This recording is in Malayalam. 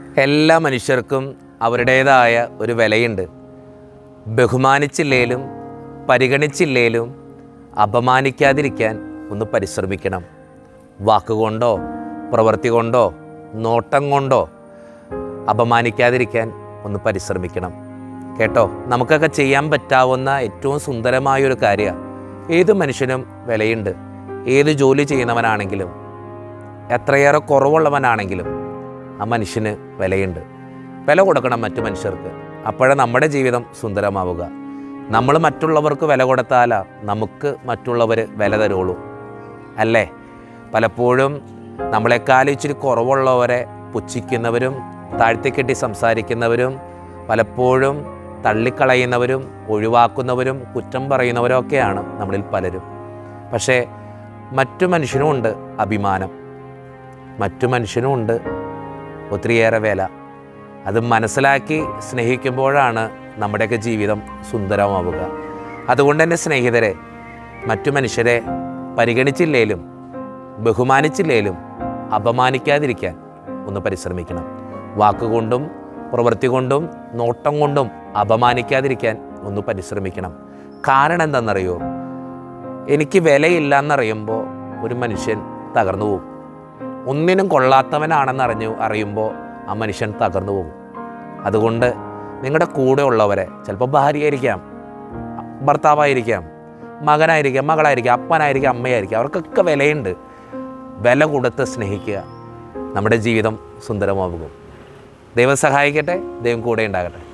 എല്ലാ മനുഷ്യർക്കും അവരുടേതായ ഒരു വിലയുണ്ട് ബഹുമാനിച്ചില്ലേലും പരിഗണിച്ചില്ലേലും അപമാനിക്കാതിരിക്കാൻ ഒന്ന് പരിശ്രമിക്കണം വാക്കുകൊണ്ടോ പ്രവൃത്തി കൊണ്ടോ നോട്ടം കൊണ്ടോ അപമാനിക്കാതിരിക്കാൻ ഒന്ന് പരിശ്രമിക്കണം കേട്ടോ നമുക്കൊക്കെ ചെയ്യാൻ പറ്റാവുന്ന ഏറ്റവും സുന്ദരമായ ഒരു കാര്യമാണ് ഏത് മനുഷ്യനും വിലയുണ്ട് ഏത് ജോലി ചെയ്യുന്നവനാണെങ്കിലും എത്രയേറെ കുറവുള്ളവനാണെങ്കിലും ആ മനുഷ്യന് വിലയുണ്ട് വില കൊടുക്കണം മറ്റു മനുഷ്യർക്ക് അപ്പോഴേ നമ്മുടെ ജീവിതം സുന്ദരമാവുക നമ്മൾ മറ്റുള്ളവർക്ക് വില കൊടുത്താലാ നമുക്ക് മറ്റുള്ളവർ വില തരുള്ളൂ അല്ലേ പലപ്പോഴും നമ്മളെക്കാൾ ഇച്ചിരി കുറവുള്ളവരെ പുച്ഛിക്കുന്നവരും താഴ്ത്തിക്കെട്ടി സംസാരിക്കുന്നവരും പലപ്പോഴും തള്ളിക്കളയുന്നവരും ഒഴിവാക്കുന്നവരും കുറ്റം പറയുന്നവരും ഒക്കെയാണ് നമ്മളിൽ പലരും പക്ഷേ മറ്റു മനുഷ്യനുമുണ്ട് അഭിമാനം മറ്റു മനുഷ്യനുമുണ്ട് ഒത്തിരിയേറെ വില അത് മനസ്സിലാക്കി സ്നേഹിക്കുമ്പോഴാണ് നമ്മുടെയൊക്കെ ജീവിതം സുന്ദരമാവുക അതുകൊണ്ട് തന്നെ സ്നേഹിതരെ മറ്റു മനുഷ്യരെ പരിഗണിച്ചില്ലേലും ബഹുമാനിച്ചില്ലേലും അപമാനിക്കാതിരിക്കാൻ ഒന്ന് പരിശ്രമിക്കണം വാക്കുകൊണ്ടും പ്രവൃത്തി കൊണ്ടും നോട്ടം കൊണ്ടും അപമാനിക്കാതിരിക്കാൻ ഒന്ന് പരിശ്രമിക്കണം കാരണം എന്താണെന്നറിയോ എനിക്ക് വിലയില്ല എന്നറിയുമ്പോൾ ഒരു മനുഷ്യൻ തകർന്നു പോകും ഒന്നിനും കൊള്ളാത്തവനാണെന്ന് അറിഞ്ഞു അറിയുമ്പോൾ ആ മനുഷ്യൻ തകർന്നു പോകും അതുകൊണ്ട് നിങ്ങളുടെ കൂടെ ഉള്ളവരെ ചിലപ്പോൾ ഭാര്യയായിരിക്കാം ഭർത്താവായിരിക്കാം മകനായിരിക്കാം മകളായിരിക്കാം അപ്പനായിരിക്കാം അമ്മയായിരിക്കാം അവർക്കൊക്കെ വിലയുണ്ട് വില കൊടുത്ത് സ്നേഹിക്കുക നമ്മുടെ ജീവിതം സുന്ദരമാകും ദൈവം സഹായിക്കട്ടെ ദൈവം കൂടെ ഉണ്ടാകട്ടെ